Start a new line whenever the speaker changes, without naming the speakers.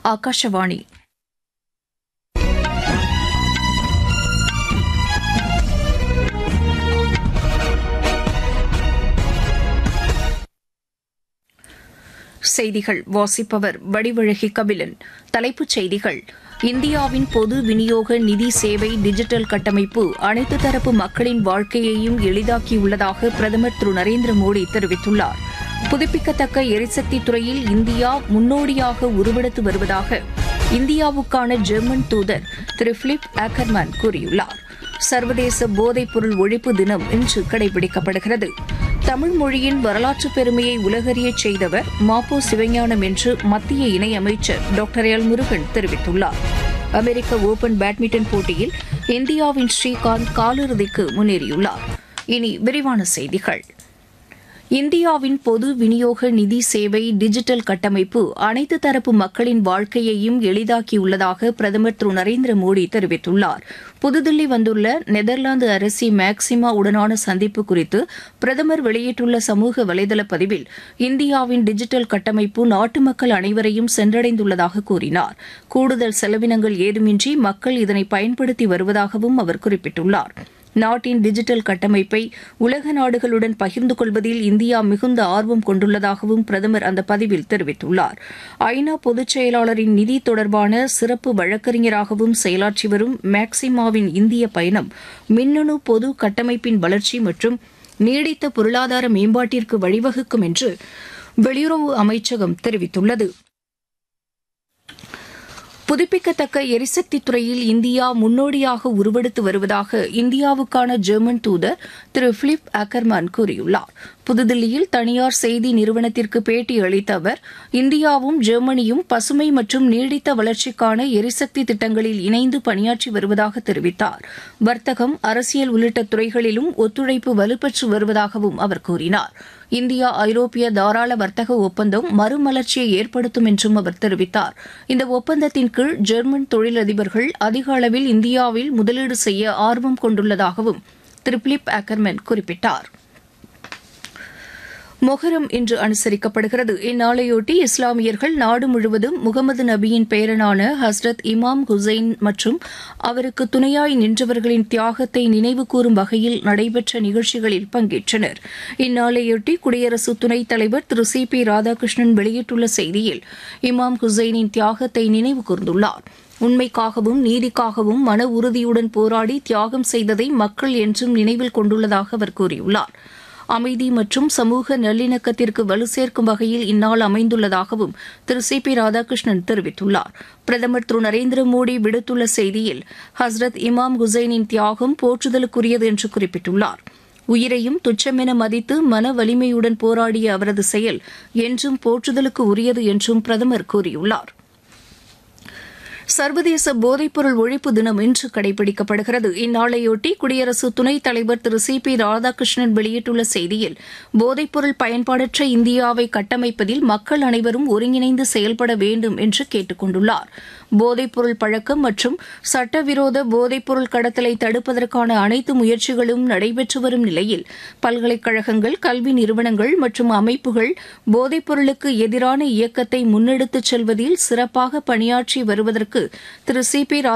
ஆகாஷவாணி செய்திகள் வாசிப்பவர் வடிவழகி கபிலன் தலைப்புச் செய்திகள் இந்தியாவின் பொது விநியோக நிதி சேவை டிஜிட்டல் கட்டமைப்பு அனைத்து தரப்பு மக்களின் வாழ்க்கையையும் எளிதாக்கியுள்ளதாக பிரதமர் திரு நரேந்திர மோடி தெரிவித்துள்ளார் புதுப்பிக்கத்தக்க எரிசக்தி துறையில் இந்தியா முன்னோடியாக உருவெடுத்து வருவதாக இந்தியாவுக்கான ஜெர்மன் தூதர் திரு பிலிப் ஆக்கர்மேன் கூறியுள்ளார் சர்வதேச போதைப்பொருள் ஒழிப்பு தினம் இன்று கடைபிடிக்கப்படுகிறது தமிழ் மொழியின் வரலாற்று பெருமையை உலகறியச் செய்தவர் மாப்போ சிவஞானம் என்று மத்திய இணையமைச்சர் டாக்டர் எல் முருகன் தெரிவித்துள்ளார் அமெரிக்க ஓபன் பேட்மிண்டன் போட்டியில் இந்தியாவின் ஸ்ரீகாந்த் காலிறுதிக்கு முன்னேறியுள்ளார் இனி விரிவான செய்திகள் இந்தியாவின் பொது விநியோக நிதி சேவை டிஜிட்டல் கட்டமைப்பு அனைத்து தரப்பு மக்களின் வாழ்க்கையையும் எளிதாக்கியுள்ளதாக பிரதமர் திரு நரேந்திர மோடி தெரிவித்துள்ளார் புதுதில்லி வந்துள்ள நெதர்லாந்து அரசி மேக்சிமா உடனான சந்திப்பு குறித்து பிரதமர் வெளியிட்டுள்ள சமூக வலைதள பதிவில் இந்தியாவின் டிஜிட்டல் கட்டமைப்பு நாட்டு மக்கள் அனைவரையும் சென்றடைந்துள்ளதாக கூறினார் கூடுதல் செலவினங்கள் ஏதுமின்றி மக்கள் இதனை பயன்படுத்தி வருவதாகவும் அவர் குறிப்பிட்டுள்ளார் நாட்டின் டிஜிட்டல் கட்டமைப்பை உலக நாடுகளுடன் பகிர்ந்து கொள்வதில் இந்தியா மிகுந்த ஆர்வம் கொண்டுள்ளதாகவும் பிரதமர் அந்த பதிவில் தெரிவித்துள்ளார் ஐநா பொதுச் செயலாளரின் நிதி தொடர்பான சிறப்பு வழக்கறிஞராகவும் செயலாற்றி வரும் மேக்சிமாவின் இந்திய பயணம் மின்னணு பொது கட்டமைப்பின் வளர்ச்சி மற்றும் நீடித்த பொருளாதார மேம்பாட்டிற்கு வழிவகுக்கும் என்று வெளியுறவு அமைச்சகம் தெரிவித்துள்ளது புதுப்பிக்கத்தக்க எரிசக்தி துறையில் இந்தியா முன்னோடியாக உருவெடுத்து வருவதாக இந்தியாவுக்கான ஜெர்மன் தூதர் திரு பிலிப் அக்கர்மேன் கூறியுள்ளார் புதுதில்லியில் தனியார் செய்தி நிறுவனத்திற்கு பேட்டி அளித்த அவர் இந்தியாவும் ஜெர்மனியும் பசுமை மற்றும் நீடித்த வளர்ச்சிக்கான எரிசக்தி திட்டங்களில் இணைந்து பணியாற்றி வருவதாக தெரிவித்தார் வர்த்தகம் அரசியல் உள்ளிட்ட துறைகளிலும் ஒத்துழைப்பு வலுப்பெற்று வருவதாகவும் அவர் கூறினார் இந்தியா ஐரோப்பிய தாராள வர்த்தக ஒப்பந்தம் மறுமலர்ச்சியை ஏற்படுத்தும் என்றும் அவர் தெரிவித்தார் இந்த ஒப்பந்தத்தின் கீழ் ஜெர்மன் தொழிலதிபர்கள் அதிக அளவில் இந்தியாவில் முதலீடு செய்ய ஆர்வம் கொண்டுள்ளதாகவும் திரு பிலிப் ஆக்கர்மேன் குறிப்பிட்டார் மொஹரம் இன்று அனுசரிக்கப்படுகிறது இந்நாளையொட்டி இஸ்லாமியர்கள் நாடு முழுவதும் முகமது நபியின் பேரனான ஹஸ்ரத் இமாம் ஹுசைன் மற்றும் அவருக்கு துணையாய் நின்றவர்களின் தியாகத்தை நினைவு கூறும் வகையில் நடைபெற்ற நிகழ்ச்சிகளில் பங்கேற்றனர் இந்நாளையொட்டி குடியரசு துணைத் தலைவர் திரு சி பி ராதாகிருஷ்ணன் வெளியிட்டுள்ள செய்தியில் இமாம் ஹுசைனின் தியாகத்தை நினைவு கூர்ந்துள்ளார் உண்மைக்காகவும் நீதிக்காகவும் மன உறுதியுடன் போராடி தியாகம் செய்ததை மக்கள் என்றும் நினைவில் கொண்டுள்ளதாக அவர் கூறியுள்ளார் அமைதி மற்றும் சமூக நல்லிணக்கத்திற்கு வலு சேர்க்கும் வகையில் இந்நாள் அமைந்துள்ளதாகவும் திரு சி பி ராதாகிருஷ்ணன் தெரிவித்துள்ளார் பிரதமர் திரு நரேந்திர மோடி விடுத்துள்ள செய்தியில் ஹஸ்ரத் இமாம் ஹுசைனின் தியாகம் போற்றுதலுக்குரியது என்று குறிப்பிட்டுள்ளார் உயிரையும் துச்சமென மதித்து மன வலிமையுடன் போராடிய அவரது செயல் என்றும் போற்றுதலுக்கு உரியது என்றும் பிரதமர் கூறியுள்ளார் சர்வதேச போதைப்பொருள் ஒழிப்பு தினம் இன்று கடைபிடிக்கப்படுகிறது இந்நாளையொட்டி குடியரசு துணைத் தலைவர் திரு சி பி ராதாகிருஷ்ணன் வெளியிட்டுள்ள செய்தியில் போதைப்பொருள் பயன்பாடற்ற இந்தியாவை கட்டமைப்பதில் மக்கள் அனைவரும் ஒருங்கிணைந்து செயல்பட வேண்டும் என்று கேட்டுக் கொண்டுள்ளார் போதைப்பொருள் பழக்கம் மற்றும் சட்டவிரோத போதைப்பொருள் கடத்தலை தடுப்பதற்கான அனைத்து முயற்சிகளும் நடைபெற்று வரும் நிலையில் பல்கலைக்கழகங்கள் கல்வி நிறுவனங்கள் மற்றும் அமைப்புகள் போதைப்பொருளுக்கு எதிரான இயக்கத்தை முன்னெடுத்துச் செல்வதில் சிறப்பாக பணியாற்றி வருவதற்கு திரு சி பி